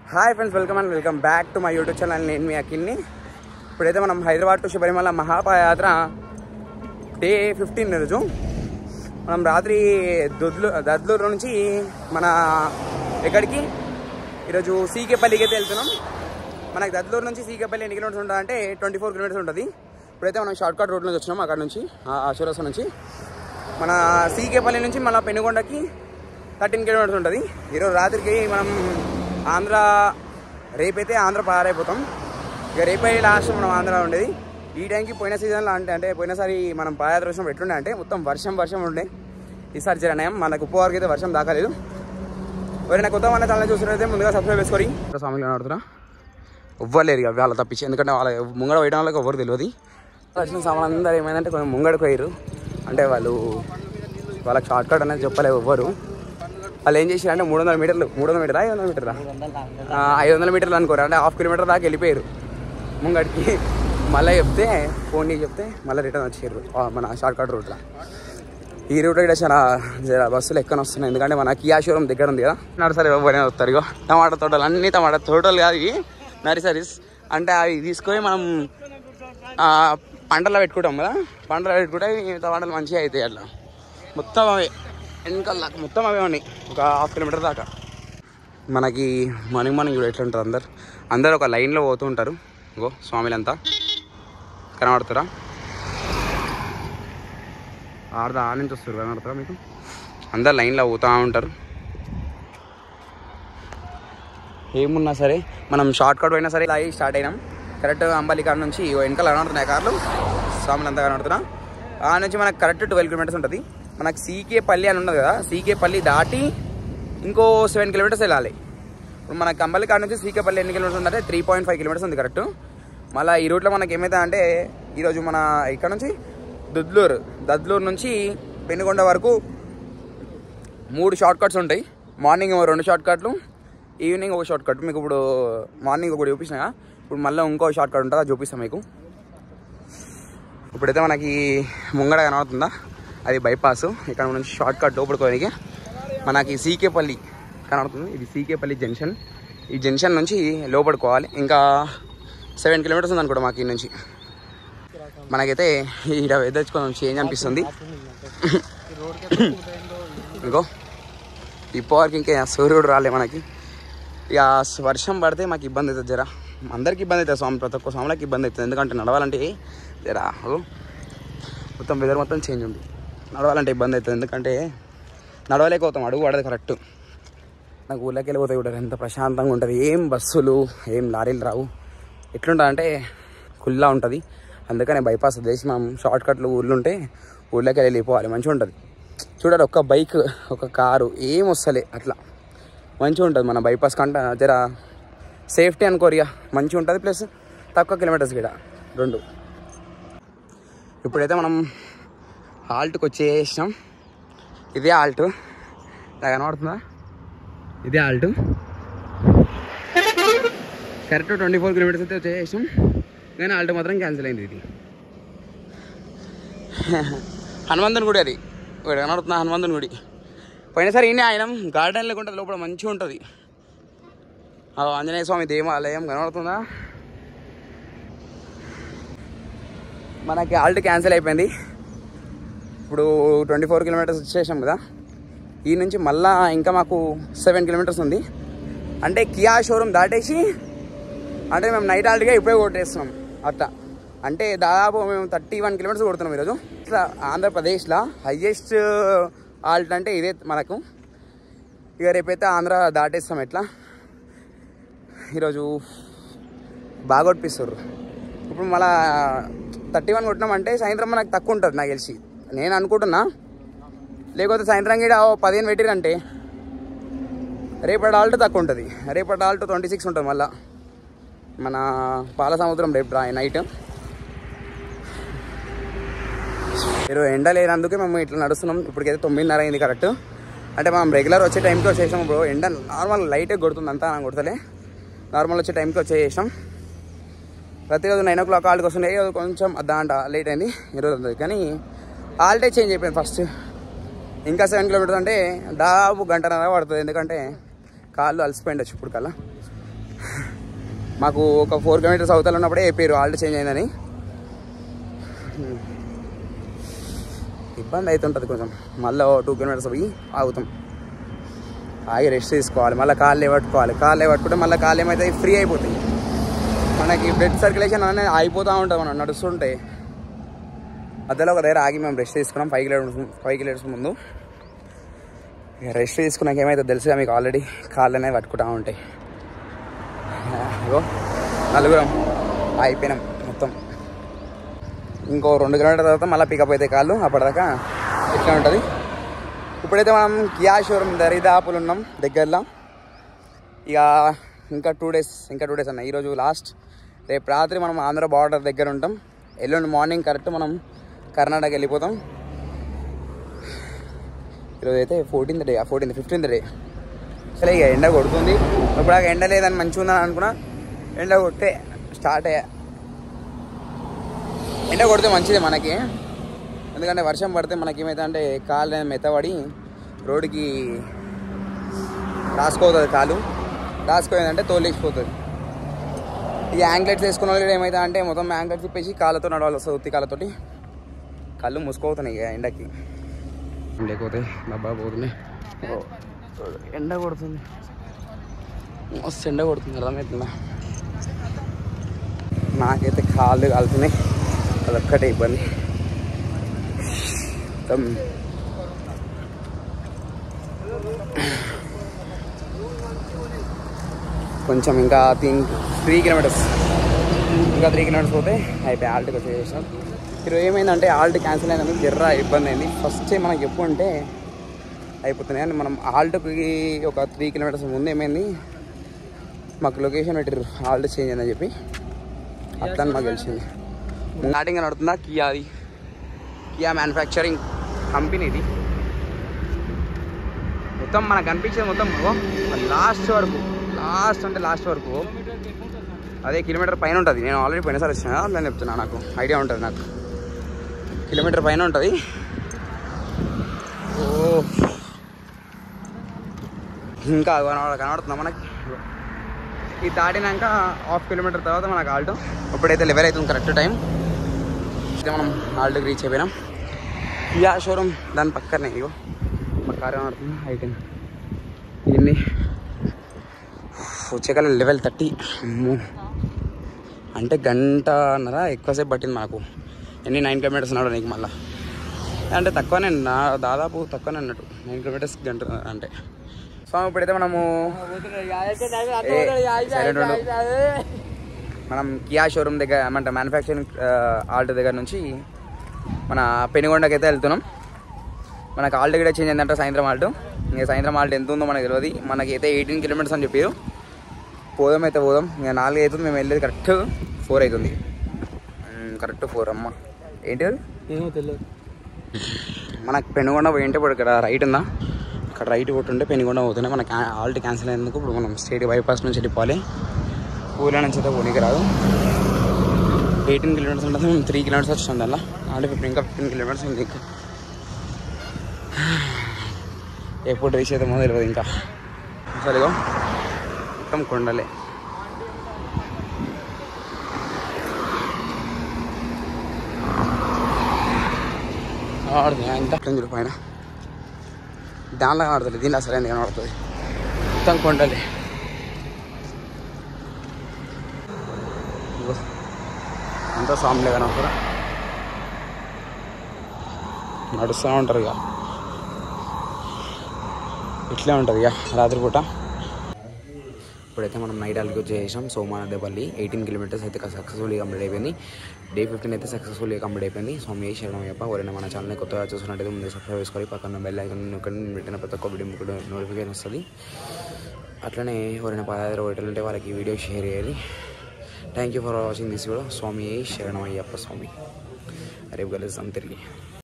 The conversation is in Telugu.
Hi friends welcome and welcome back to my YouTube channel నేను మీ అఖిల్ని ఇప్పుడైతే మనం హైదరాబాద్ టు శబరిమల మహాపాదయాత్ర డే ఫిఫ్టీన్ రోజు మనం రాత్రి దొద్లు దద్లూరు నుంచి మన ఎక్కడికి ఈరోజు సీకేపల్లికి అయితే వెళ్తున్నాం మనకి దద్లూరు నుంచి సీకేపల్లి ఎన్ని కిలోమీటర్స్ ఉంటుంది అంటే ట్వంటీ ఫోర్ కిలోమీటర్స్ ఉంటుంది ఇప్పుడైతే మనం షార్ట్ కట్ రోడ్ నుంచి వచ్చినాం అక్కడ నుంచి అశోరస నుంచి మన సీకేపల్లి నుంచి మన పెనుగొండకి థర్టీన్ కిలోమీటర్స్ ఉంటుంది ఈరోజు రాత్రికి మనం ఆంధ్ర రేపైతే ఆంధ్ర పారైపోతాం ఇక రేపై లాస్ట్ మనం ఆంధ్ర ఉండేది ఈ టైంకి పోయిన సీజన్లో అంటే అంటే పోయినసారి మనం పాదయాత్ర వచ్చినప్పుడు ఎట్లుండే అంటే మొత్తం వర్షం వర్షం ఉండే ఈసారి జరనయం మనకు ఉప్పవరకు అయితే వర్షం దాకాలేదు ఎవరైనా కొత్త మన ఛానల్ చూసినట్లయితే ముందుగా సబ్స్క్రైబ్ చేసుకొని స్వామిలో ఆడుతున్నా ఇవ్వలేరు ఇక వాళ్ళ తప్పించి ఎందుకంటే వాళ్ళ ముంగడ వేయడం వాళ్ళకి ఎవరు తెలియదు వచ్చిన సామాన్ అందరూ ఏమైందంటే కొంచెం ముంగడికి పోయారు అంటే వాళ్ళు వాళ్ళకి షార్ట్ కట్ అనేది చెప్పలేవు ఎవ్వరు వాళ్ళు ఏం చేశారు అంటే మూడు వందల మీటర్లు మూడు వందల మీటరా ఐదు వందల మీటరా ఐదు వందల మీటర్లు అనుకోరు అంటే హాఫ్ కిలోమీటర్ దాకా వెళ్ళిపోయారు ముంగడికి మళ్ళీ చెప్తే ఫోన్ చేసి చెప్తే మళ్ళీ రిటర్న్ వచ్చారు ఆ, మన షార్ట్ కట్ రూట్లో ఈ రూట్ ఇక్కడ చాలా జర బస్సులు ఎక్కని వస్తున్నాయి ఎందుకంటే మన కియా షోరూమ్ దగ్గర ఉంది కదా నర్సరీ ఎవరైనా వస్తారు ఇగో టమాటా తోటలు అన్ని టమాటా తోటలు కాదు ఇవి నర్సరీస్ అంటే అవి తీసుకొని మనం ఆ, పంటలో పెట్టుకుంటాం కదా పంటలో పెట్టుకుంటే ఈ టమాటాలు మంచిగా అవుతాయి అట్లా మొత్తం అవే వెనకాల దాకా మొత్తం అవే ఉన్నాయి ఒక హాఫ్ కిలోమీటర్ దాకా మనకి మార్నింగ్ మార్నింగ్ చూడ ఎట్లా ఉంటారు అందరు అందరు ఒక లైన్లో పోతూ ఉంటారు గో స్వామిలంతా కనబడుతురా ఆడదా ఆడ నుంచి వస్తారు కనబడుతురా మీకు అందరు లైన్లో పోతూ ఉంటారు ఏమున్నా సరే మనం షార్ట్ కట్ పోయినా సరే ఇలా స్టార్ట్ అయినాం కరెక్ట్ అంబలి కాడ నుంచి ఇగో వెనకాల కనబడుతున్నాయి కార్లు స్వాములు అంతా కనబడుతున్నా ఆ నుంచి మనకు కరెక్ట్ ట్వెల్వ్ కిలోమీటర్స్ ఉంటుంది మనకు సీకే పల్లి అని ఉన్నది కదా సీకే పల్లి దాటి ఇంకో సెవెన్ కిలోమీటర్స్ వెళ్ళాలి ఇప్పుడు మన కంబలి కాడ నుంచి సీకేపల్లి ఎన్ని కిలోమీటర్స్ ఉందంటే త్రీ పాయింట్ ఫైవ్ కిలోమీటర్స్ ఉంది కరెక్ట్ మళ్ళీ ఈ రూట్లో మనకి ఏమైతే అంటే ఈరోజు మన ఇక్కడ నుంచి దుద్లూరు దద్లూరు నుంచి పెనుగొండ వరకు మూడు షార్ట్ కట్స్ ఉంటాయి మార్నింగ్ ఏమో రెండు షార్ట్ కట్లు ఈవినింగ్ ఒక షార్ట్ కట్ మీకు ఇప్పుడు మార్నింగ్ ఒకటి చూపించిన ఇప్పుడు మళ్ళీ ఇంకో షార్ట్ కట్ ఉంటుంది అది చూపిస్తాం మీకు ఇప్పుడైతే మనకి ముంగడ కనబడుతుందా అది బైపాస్ ఇక్కడ నుంచి షార్ట్ కట్ లోపడుకోనికి మనకి సీకేపల్లి కనబడుతుంది ఇది సీకేపల్లి జంక్షన్ ఈ జంక్షన్ నుంచి లోపడుకోవాలి ఇంకా సెవెన్ కిలోమీటర్స్ ఉంది అనుకోండి మాకు ఈ నుంచి మనకైతే ఈడ వెదర్ కొంచెం చేంజ్ అనిపిస్తుంది ఇంకో ఇప్పటివరకు ఇంకా సూర్యుడు రాలే మనకి ఇక వర్షం పడితే మాకు ఇబ్బంది అవుతుంది జరా అందరికి ఇబ్బంది అవుతుంది స్వామి ప్రతి ఒక్క స్వామికి ఇబ్బంది అవుతుంది ఎందుకంటే నడవాలంటే జరా అగో మొత్తం వెదర్ మొత్తం చేంజ్ ఉంది నడవాలంటే ఇబ్బంది అవుతుంది ఎందుకంటే నడవలేకపోతాం అడుగు పడదు కరెక్ట్ నాకు ఊళ్ళకి వెళ్ళిపోతాయి కూడా ఎంత ప్రశాంతంగా ఉంటుంది ఏం బస్సులు ఏం లారీలు రావు ఎట్లుంటుంది అంటే ఖుల్లా ఉంటుంది అందుకనే బైపాస్ వదిలేసి మనం షార్ట్ కట్లు ఊళ్ళు ఉంటే ఊళ్ళకి వెళ్ళిపోవాలి మంచిగా ఉంటుంది చూడాలి ఒక్క బైక్ ఒక కారు ఏం వస్తలే అట్లా మంచిగా ఉంటుంది మన బైపాస్ కంట జర సేఫ్టీ అనుకోరియా మంచిగా ఉంటుంది ప్లస్ తక్కువ కిలోమీటర్స్ కూడా రెండు ఇప్పుడైతే మనం హాల్ట్కి వచ్చేసాం ఇదే హాల్ట్ ఇలా కనబడుతుందా ఇదే halt correct twenty four kilometres అయితే వచ్చేసాం కానీ హాల్ట్ మాత్రం క్యాన్సిల్ అయింది ఇది హనుమంతుని గుడి అది ఇక్కడ కనబడుతున్నా హనుమంతుని గుడి పోయినసారి ఈయన ఆయన గార్డెన్ లేకుండా లోపల మంచిగా ఉంటుంది ఆ ఆంజనేయ స్వామి దేవాలయం కనబడుతుందా మనకి హాల్ట్ క్యాన్సిల్ అయిపోయింది ఇప్పుడు ట్వంటీ ఫోర్ కిలోమీటర్స్ వచ్చేసాం కదా ఈ నుంచి మళ్ళా ఇంకా మాకు సెవెన్ కిలోమీటర్స్ ఉంది అంటే కియా షోరూమ్ దాటేసి అంటే మేము నైట్ హాల్ట్గా ఇప్పుడే కొట్టేస్తున్నాం అట్లా అంటే దాదాపు మేము థర్టీ వన్ కిలోమీటర్స్ కొడుతున్నాం ఈరోజు ఇట్లా ఆంధ్రప్రదేశ్లో హయ్యెస్ట్ హాల్ట్ అంటే ఇదే మనకు ఇక రేపైతే ఆంధ్ర దాటేస్తాం ఎట్లా ఈరోజు బాగా కొట్టిస్తారు ఇప్పుడు మళ్ళా థర్టీ వన్ కొట్టినామంటే సాయంత్రం మనకు తక్కువ ఉంటుంది నాకు తెలిసి నేను అనుకుంటున్నా లేకపోతే సాయంత్రం కూడా ఓ పదిహేను పెట్టిరంటే రేపటి ఆల్ట్ తక్కువ ఉంటుంది రేపటి ఆల్ట్ ట్వంటీ సిక్స్ ఉంటుంది మళ్ళా మన పాల సముద్రం రేపు రా- నైట్ మీరు ఎండ లేనందుకే మేము ఇట్లా నడుస్తున్నాం ఇప్పటికైతే తొమ్మిదిన్నర అయింది కరెక్ట్ అంటే మనం రెగ్యులర్ వచ్చే టైంకి వచ్చేసాం బ్రో ఎండ నార్మల్ లైట్గా కొడుతుంది అంతా నాకు కొడతలే నార్మల్ వచ్చే టైంకి వచ్చేసాం ప్రతిరోజు నైన్ ఓ క్లాక్ హాల్ట్కి వస్తుండే ఈరోజు కొంచెం అర్ధగంట లేట్ అయింది ఈరోజు ఉంది కానీ హాల్టే చేంజ్ అయిపోయింది ఫస్ట్ ఇంకా సెవెన్ కిలోమీటర్స్ అంటే దాదాపు గంటన్నర పడుతుంది ఎందుకంటే కాళ్ళు అలసిపోయిండొచ్చు ఇప్పుడు కల్లా మాకు ఒక ఫోర్ కిలోమీటర్స్ అవతల ఉన్నప్పుడే చెప్పారు ఆల్రెడీ చేంజ్ అయిందని ఇబ్బంది అవుతుంటుంది కొంచెం మళ్ళీ టూ కిలోమీటర్స్ పోయి ఆగుతాం ఆగి రెస్ట్ తీసుకోవాలి మళ్ళీ కాళ్ళు పట్టుకోవాలి కాళ్ళు పట్టుకుంటే మళ్ళీ కాళ్ళు ఏమైతే ఫ్రీ అయిపోతాయి మనకి బ్లడ్ సర్క్యులేషన్ అనేది ఆగిపోతూ ఉంటుంది మనం నడుస్తుంటే మధ్యలో ఒక దగ్గర ఆగి మేము రెస్ట్ తీసుకున్నాం ఫైవ్ కిలోమీటర్స్ ఫైవ్ కిలోమీటర్స్ ముందు ఇక రెస్ట్ తీసుకున్నాక ఏమైతే తెలుసుగా మీకు ఆల్రెడీ కాళ్ళు అనేవి పట్టుకుంటూ ఉంటాయి ఇగో నలుగురం అయిపోయినాం మొత్తం ఇంకో రెండు కిలోమీటర్ తర్వాత మళ్ళీ పికప్ అయితే కాళ్ళు అప్పటిదాకా ఇట్లా ఉంటుంది ఇప్పుడైతే మనం కియా షోరూమ్ దరిదాపులు ఉన్నాం దగ్గరలో ఇక ఇంకా టూ డేస్ ఇంకా టూ డేస్ అన్న ఈరోజు లాస్ట్ రేపు రాత్రి మనం ఆంధ్ర బార్డర్ దగ్గర ఉంటాం ఎల్లుండి మార్నింగ్ కరెక్ట్ మనం కర్ణాటక వెళ్ళిపోతాం ఈరోజు అయితే fourteenth day fourteenth fifteenth day అసలు ఇక ఎండ కొడుతుంది ఇప్పుడు ఆ ఎండ లేదని మంచిగా ఉందని అనుకున్నా ఎండ కొట్టే స్టార్ట్ అయ్యా ఎండ కొడితే మంచిది మనకి ఎందుకంటే వర్షం పడితే మనకి ఏమైతే అంటే కాలు అనేది మెత్తబడి రోడ్డుకి రాసుకోతుంది కాలు రాసుకోయిందంటే తోలేసిపోతుంది ఈ యాంక్లెట్స్ వేసుకున్న వాళ్ళు ఏమైతే అంటే మొత్తం యాంక్లెట్స్ తిప్పేసి కాళ్ళతో నడవాలి వస్తుంది ఉత్తి కాళ్ళతోటి కళ్ళు మూసుకోవుతున్నాయి ఇక ఎండకి లేకపోతే డబ్బా పోతున్నాయి ఓ, ఎండ కొడుతుంది మస్తు ఎండ కొడుతుంది అర్థమవుతుందా నాకైతే కాళ్ళు కాలుతున్నాయి అదొక్కటే ఇబ్బంది మొత్తం కొంచెం ఇంకా తిన్ త్రీ కిలోమీటర్స్ ఇంకా త్రీ కిలోమీటర్స్ పోతే అయిపోయి ఆల్ట్కి వచ్చేసాం ఈరోజు ఏమైందంటే ఆల్ట్ క్యాన్సిల్ అయినందుకు జర్ర ఇబ్బంది అయింది ఫస్ట్ మనకి ఎప్పుడు అంటే అయిపోతున్నాయి అని మనం ఆల్ట్కి ఒక త్రీ కిలోమీటర్స్ ముందు ఏమైంది మాకు లొకేషన్ పెట్టారు ఆల్ట్ చేంజ్ అయిందని చెప్పి అట్లా అని మాకు తెలిసింది స్టార్టింగ్ నడుతుందా కియాది కియా మ్యానుఫ్యాక్చరింగ్ కంపెనీ ఇది మొత్తం మనకు కనిపించేది మొత్తం లాస్ట్ వరకు లాస్ట్ అంటే లాస్ట్ వరకు అదే కిలోమీటర్ పైన ఉంటుంది నేను ఆల్రెడీ పోయినసారి వచ్చిన అట్లా చెప్తున్నా నాకు ఐడియా ఉంటుంది నాకు కిలోమీటర్ పైన ఉంటుంది ఓ ఇంకా కనబడ కనబడుతుందా మనకి ఇది దాటినాక హాఫ్ కిలోమీటర్ తర్వాత మనకు ఆల్టో ఇప్పుడైతే లెవెల్ అవుతుంది కరెక్ట్ టైం అయితే మనం ఆల్టోకి రీచ్ అయిపోయినాం యా షోరూమ్ దాని పక్కనే ఇగో మా కార్ కనబడుతుంది అయితే ఇన్ని వచ్చేకాల లెవెల్ థర్టీ అంటే గంటన్నర ఎక్కువసేపు పట్టింది మాకు ఎన్ని నైన్ కిలోమీటర్స్ ఉన్నాడు నీకు మళ్ళీ అంటే తక్కువనే నా దాదాపు తక్కువనే అన్నట్టు నైన్ కిలోమీటర్స్ గంట అంటే సో ఇప్పుడైతే మనము ఏ, silent ఉండు. మనం కియా షోరూమ్ దగ్గర ఏమంటే మ్యానుఫ్యాక్చరింగ్ ఆల్ట్ దగ్గర నుంచి మన పెనుగొండకి అయితే వెళ్తున్నాం మనకు ఆల్ట్ కూడా చేంజ్ అయిందంటే సాయంత్రం ఆల్ట్ ఇంకా సాయంత్రం ఆల్ట్ ఎంత ఉందో మనకు తెలియదు మనకి అయితే ఎయిటీన్ కిలోమీటర్స్ అని చెప్పారు పోదాం అయితే పోదాం ఇంకా నాలుగు అవుతుంది మేము వెళ్ళేది కరెక్ట్ ఫోర్ అవుతుంది కరెక్ట్ ఫోర్ అమ్మ ఏంటి అది ఏమో తెలియదు మనకు పెనుగొండ పోయింటే ఇప్పుడు ఇక్కడ రైట్ ఉందా అక్కడ రైట్ కొట్టుంటే పెనుగొండ పోతుండే మనకి ఆల్ట్ క్యాన్సిల్ అయినందుకు ఇప్పుడు మనం స్టేట్ బైపాస్ నుంచి వెళ్ళిపోవాలి ఊళ్ళో నుంచి అయితే పోనీకి రాదు ఎయిటీన్ కిలోమీటర్స్ ఉంటుంది మేము త్రీ కిలోమీటర్స్ వచ్చింది అలా అంటే ఫిఫ్టీన్ ఇంకా ఫిఫ్టీన్ కిలోమీటర్స్ ఉంది ఇంకా ఎప్పుడు రీచ్ అయితే మొదలు తెలియదు ఇంకా సరిగా మొత్తం కొండలే ఆడుతుంది ఎంత చూడు పైన దానిలో కనబడుతుంది దీనిలో అసలు ఎందుకు కనబడుతుంది మొత్తం కొండలే ఇదిగో. అంతా సాములే కనబడుతురా నడుస్తూ ఉంటారు ఇక ఇట్లే ఉంటుంది ఇక రాత్రిపూట ఇప్పుడైతే మనం నైట్ అల్కి వచ్చేసాం సోమానదేపల్లి ఎయిటీన్ కిలోమీటర్స్ అయితే సక్సెస్ఫుల్గా కంప్లీట్ అయిపోయింది డే ఫిఫ్టీన్ అయితే సక్సెస్ఫుల్గా కంప్లీట్ అయిపోయింది సో మీ శరణం అయ్యప్ప ఎవరైనా మన ఛానల్ని కొత్తగా చూసినట్టయితే ముందు సబ్స్క్రైబ్ చేసుకోవాలి పక్కన బెల్ ఐకన్ నొక్కండి నేను పెట్టిన ప్రతి ఒక్క వీడియో మీకు నోటిఫికేషన్ వస్తుంది అట్లనే ఎవరైనా పదహారు ఒకటి ఉంటే వాళ్ళకి ఈ వీడియో షేర్ చేయాలి thank you for watching this video స్వామి శరణం అయ్యప్ప స్వామి రేపు కలుస్తాం తిరిగి